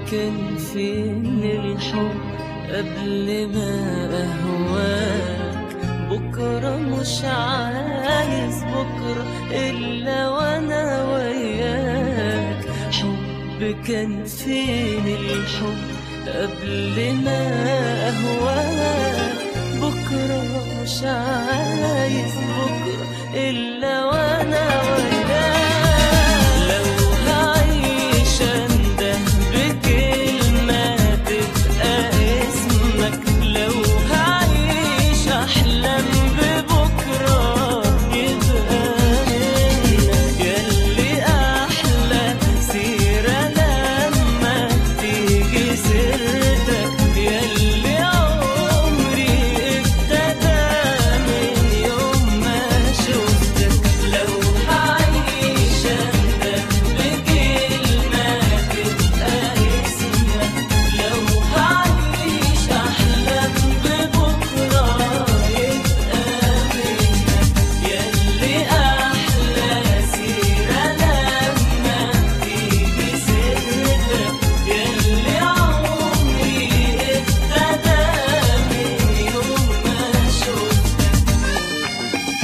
كان فين الحب قبل ما أهواك بكرة مش عايز بكرة إلا وأنا وياك حب كان فين الحب قبل ما أهواك بكرة مش عايز بكرة إلا وأنا وياك لو هعيش أنده بكلمة تبقى اسمك لو هعيش أحلم ببكرة يبقى منك ياللي أحلى سيرة لما تيجي سيرتك ياللي عمري ابتدى من يوم ما شفتك لو هعيش أندم بكلمة تبقى اسمك لو هعيش أحلم ببكرة يبقى منك ياللي أحلى سيرة لما تيجي سيرتك ياللي عمري ابتدى من يوم ما شفتك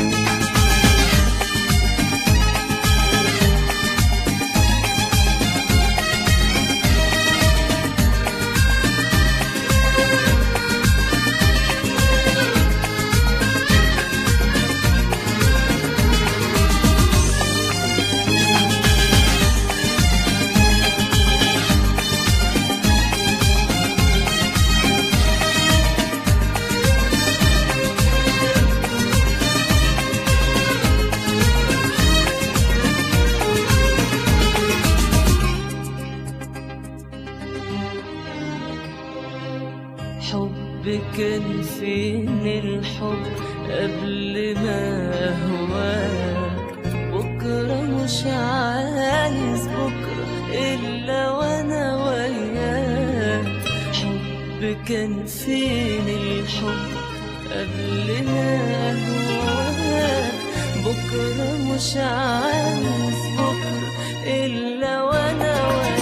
حب كان فين الحب قبل ما أهواك بكرة مش عايز بكرة إلا وأنا وياك حب كان فين الحب قبل ما أهواك بكرة مش عايز بكرة إلا وأنا وياك